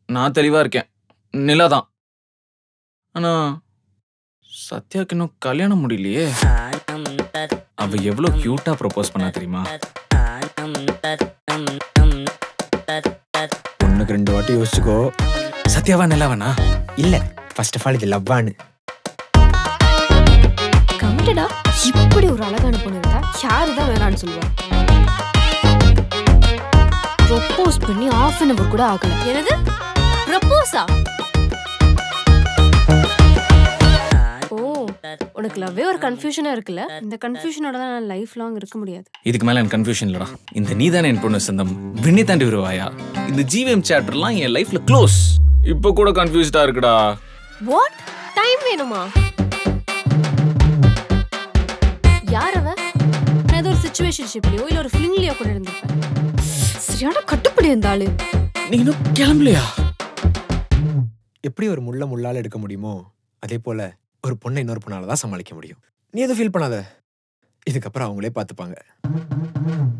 நான் தெளிவா இருக்கேன் நிலா தான் ஆனா சத்யாக்கு இன்னும் கல்யாணம் முடியலையே அவ எவ்வளவு கியூட்டா ப்ரொபோஸ் பண்ணா தெரியுமா ஒண்ணுக்கு ரெண்டு வாட்டி யோசிச்சுக்கோ சத்யாவா நிலாவனா இல்ல ஃபர்ஸ்ட் ஆஃப் ஆல் இது லவ்வான்னு கமிட்டடா இப்படி ஒரு அழகான பொண்ணு இருந்தா யாரு தான் வேணான்னு சொல்லுவா ப்ரொப்போஸ் பண்ணி ஆஃப் அன் அவர் கூட ஆகல என்னது ப்ரப்போஸா ஓ உனக்கு லவ்வே ஒரு கன்ஃபியூஷனா இருக்குல்ல இந்த கன்ஃபியூஷனோட தான் நான் லைஃப் லாங் இருக்க முடியாது இதுக்கு மேல எனக்கு கன்ஃபியூஷன் இல்லடா இந்த நீதானே என் பொண்ணு சொந்தம் விண்ணி தாண்டி வருவாயா இந்த ஜிவிஎம் சாப்டர்லாம் என் லைஃப்ல க்ளோஸ் இப்போ கூட கன்ஃபியூஸ்டா இருக்குடா வாட் டைம் வேணுமா யார் அவ நான் ஏதோ ஒரு சிச்சுவேஷன்ஷிப்லயோ இல்ல ஒரு ஃபிலிங்லயோ கூட இருந்திருப்பேன் சரியான கட்டுப்படி இந்த ஆளு நீ இன்னும் கிளம்பலையா எப்படி ஒரு முள்ள முள்ளால எடுக்க முடியுமோ அதே போல ஒரு பொண்ணை இன்னொரு பொண்ணால தான் சமாளிக்க முடியும் நீ எதுவும் ஃபீல் பண்ணாத இதுக்கப்புறம் அவங்களே பார்த்துப்பாங்க